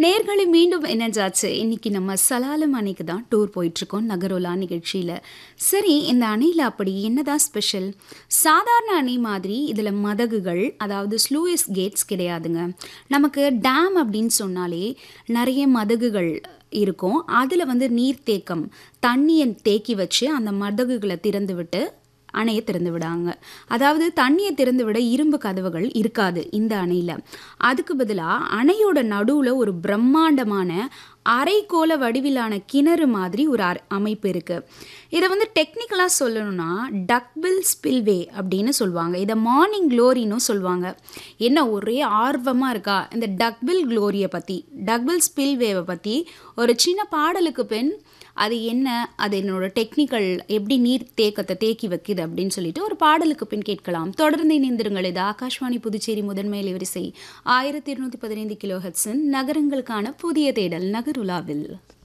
நேர்களை மீண்டும் என்னஞ்சாச்சு இன்னைக்கு நம்ம சலாலம் அணைக்கு தான் டூர் போயிட்டுருக்கோம் நகரோலா நிகழ்ச்சியில் சரி இந்த அணையில் அப்படி என்னதான் ஸ்பெஷல் சாதாரண அணை மாதிரி இதில் மதகுகள் அதாவது ஸ்லூயிஸ் கேட்ஸ் கிடையாதுங்க நமக்கு டேம் அப்படின்னு சொன்னாலே நிறைய மதகுகள் இருக்கும் அதில் வந்து நீர்த்தேக்கம் தண்ணியை தேக்கி வச்சு அந்த மதகுகளை திறந்து விட்டு அணையை திறந்து விடாங்க அதாவது தண்ணியை திறந்து விட இரும்பு கதவுகள் இருக்காது இந்த அணையில் அதுக்கு பதிலாக அணையோட நடுவில் ஒரு பிரம்மாண்டமான அரைக்கோள வடிவிலான கிணறு மாதிரி ஒரு அர- அமைப்பு இருக்குது இதை வந்து டெக்னிக்கலாக சொல்லணும்னா டக்பில் ஸ்பில்வே அப்படின்னு சொல்லுவாங்க இதை மார்னிங் க்ளோரின்னு சொல்லுவாங்க என்ன ஒரே ஆர்வமாக இருக்கா இந்த டக்பில் க்ளோரியை பற்றி டக்பில் ஸ்பில்வேவை பற்றி ஒரு சின்ன பாடலுக்கு பின் அது என்ன அது என்னோட டெக்னிக்கல் எப்படி நீர் தேக்கத்தை தேக்கி வைக்குது அப்படின்னு சொல்லிட்டு ஒரு பாடலுக்கு பின் கேட்கலாம் தொடர்ந்து இணைந்திருங்கள் இது ஆகாஷ்வாணி புதுச்சேரி முதன்மை வரிசை ஆயிரத்தி இருநூத்தி பதினைந்து கிலோ ஹெட்ஸின் நகரங்களுக்கான புதிய தேடல் நகருலாவில்